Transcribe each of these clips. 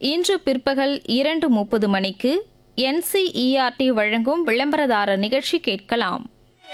இன்று பிற்பகல் இரண்டு முப்பது மணிக்கு என்சிஇஆர்டி வழங்கும் விளம்பரதாரர் நிகழ்ச்சி கேட்கலாம்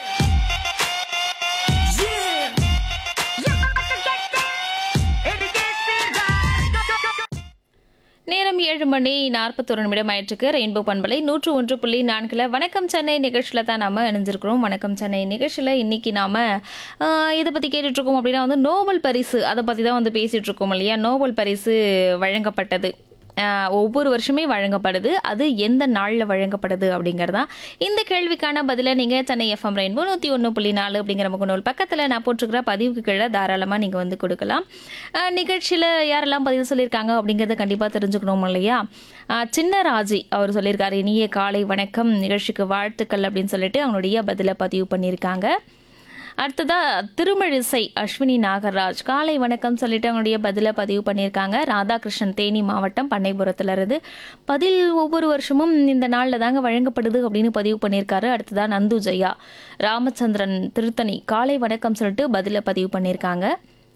நேரம் ஏழு மணி நாற்பத்தொரு நிமிடம் ஆயிற்றுக்கு ரெயின்போ பண்பலை நூற்று ஒன்று புள்ளி நான்கில் வணக்கம் சென்னை நிகழ்ச்சியில் தான் நாம இணைஞ்சிருக்கிறோம் வணக்கம் சென்னை நிகழ்ச்சியில் இன்னைக்கு நாம ஆஹ், இதை பற்றி கேட்டுட்டு இருக்கோம் அப்படின்னா வந்து நோபல் பரிசு அதை பற்றி தான் வந்து பேசிட்டு இருக்கோம் இல்லையா நோபல் பரிசு வழங்கப்பட்டது ஆஹ், ஒவ்வொரு வருஷமே வழங்கப்படுது அது எந்த நாளில் வழங்கப்படுது அப்படிங்கிறதா இந்த கேள்விக்கான பதிலை நீங்கள் சென்னை எஃப்எம் ரெயின்போ நூற்றி ஒன்று புள்ளி நாலு அப்படிங்கிற முகநூல் பக்கத்தில் நான் போட்டிருக்கிற பதிவுக்கு கீழே தாராளமாக நீங்கள் வந்து கொடுக்கலாம் நிகழ்ச்சியில் யாரெல்லாம் பதிவு சொல்லியிருக்காங்க அப்படிங்கிறத கண்டிப்பாக தெரிஞ்சுக்கணும் இல்லையா ஆஹ், சின்ன ராஜி அவர் சொல்லியிருக்காரு இனிய காலை வணக்கம் நிகழ்ச்சிக்கு வாழ்த்துக்கள் அப்படின்னு சொல்லிட்டு அவங்களுடைய பதிலை பதிவு பண்ணியிருக்காங்க அடுத்ததா திருமழிசை அஸ்வினி நாகராஜ் காலை வணக்கம் சொல்லிட்டு அவங்களுடைய பதிலை பதிவு பண்ணியிருக்காங்க ராதாகிருஷ்ணன் தேனி மாவட்டம் பண்ணைபுரத்துல இருந்து பதில் ஒவ்வொரு வருஷமும் இந்த நாளில் தாங்க வழங்கப்படுது அப்படின்னு பதிவு பண்ணியிருக்காரு அடுத்ததா நந்து ஜெயா ராமச்சந்திரன் திருத்தணி காலை வணக்கம் சொல்லிட்டு பதிலை பதிவு பண்ணியிருக்காங்க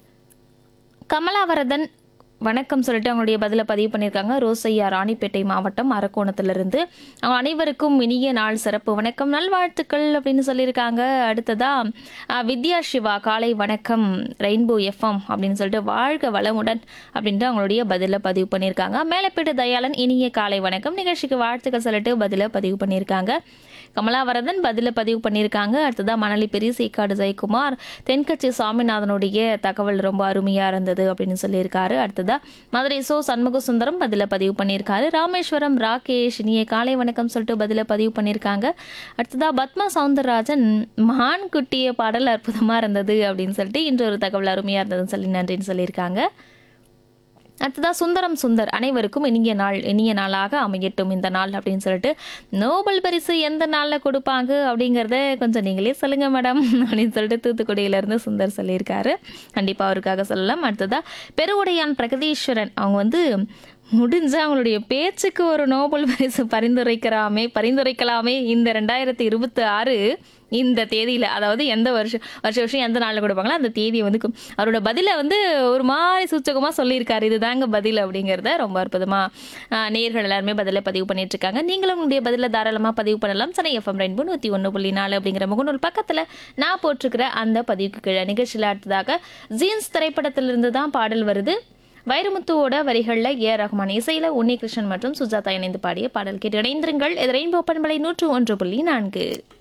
கமலாவரதன் வணக்கம் சொல்லிட்டு அவங்களுடைய பதிலை பதிவு பண்ணியிருக்காங்க ரோசையா ராணிப்பேட்டை மாவட்டம் அரக்கோணத்திலிருந்து அவங்க அனைவருக்கும் இனிய நாள் சிறப்பு வணக்கம் நல்வாழ்த்துக்கள் அப்படின்னு சொல்லியிருக்காங்க அடுத்ததா அஹ், வித்யா சிவா காலை வணக்கம் ரெயின்போ எஃப்எம் அப்படின்னு சொல்லிட்டு வாழ்க வளமுடன் அப்படின்ட்டு அவங்களுடைய பதிலை பதிவு பண்ணியிருக்காங்க மேலப்பேட்டு தயாளன் இனிய காலை வணக்கம் நிகழ்ச்சிக்கு வாழ்த்துக்கள் சொல்லிட்டு பதிலை பதிவு பண்ணியிருக்காங்க கமலாவரதன் பதிலை பதிவு பண்ணியிருக்காங்க அடுத்ததா மணலி பெரிய சீக்காடு ஜெயக்குமார் தென்கட்சி சாமிநாதனுடைய தகவல் ரொம்ப அருமையா இருந்தது அப்படின்னு சொல்லியிருக்காரு அடுத்ததா மதுரை சோ சண்முக சுந்தரம் பதில பதிவு பண்ணியிருக்காரு ராமேஸ்வரம் ராகேஷ் இனிய காலை வணக்கம் சொல்லிட்டு பதில பதிவு பண்ணியிருக்காங்க அடுத்ததா பத்மா சவுந்தரராஜன் மான் குட்டிய பாடல் அற்புதமா இருந்தது அப்படின்னு சொல்லிட்டு இன்று ஒரு தகவல் அருமையா இருந்ததுன்னு சொல்லி நன்றின்னு சொல்லியிருக்காங்க அடுத்ததா சுந்தரம் சுந்தர் அனைவருக்கும் இனிய நாள் இனிய நாளாக அமையட்டும் இந்த நாள் அப்படின்னு சொல்லிட்டு நோபல் பரிசு எந்த நாளில் கொடுப்பாங்க அப்படிங்கிறத கொஞ்சம் நீங்களே சொல்லுங்க மேடம் அப்படின்னு சொல்லிட்டு தூத்துக்குடியிலேருந்து சுந்தர் சொல்லியிருக்காரு கண்டிப்பாக அவருக்காக சொல்லலாம் அடுத்ததா பெருவுடையான் பிரகதீஸ்வரன் அவங்க வந்து முடிஞ்ச அவங்களுடைய பேச்சுக்கு ஒரு நோபல் பரிசு பரிந்துரைக்கிறாமே பரிந்துரைக்கலாமே இந்த ரெண்டாயிரத்தி இருபத்தி ஆறு இந்த தேதியில் அதாவது எந்த வருஷம் வருஷ வருஷம் எந்த நாளில் கொடுப்பாங்களோ அந்த தேதியை வந்து கு- அவரோட பதிலை வந்து ஒரு மாதிரி சூச்சகமாக சொல்லியிருக்காரு இதுதாங்க பதில் அப்படிங்கிறத ரொம்ப அற்புதமாக நேர்கள் எல்லாருமே பதிலை பதிவு பண்ணிட்டு இருக்காங்க நீங்களும் உங்களுடைய பதிலை தாராளமாக பதிவு பண்ணலாம் சனை எஃப்எம் ரெயின்போ நூற்றி ஒன்று புள்ளி நாலு அப்படிங்கிற முகநூல் பக்கத்தில் நான் போட்டிருக்கிற அந்த பதிவுக்கு கீழே நிகழ்ச்சியில் அடுத்ததாக ஜீன்ஸ் திரைப்படத்திலிருந்து தான் பாடல் வருது வைரமுத்துவோட வரிகளில் ஏ ரஹ்மான் இசையில் உன்னிகிருஷ்ணன் மற்றும் சுஜாதா இணைந்து பாடிய பாடல் கேட்டு இணைந்திருங்கள் இது ரெயின்போ பண்பலை நூற்று ஒன்று புள்ளி நான்கு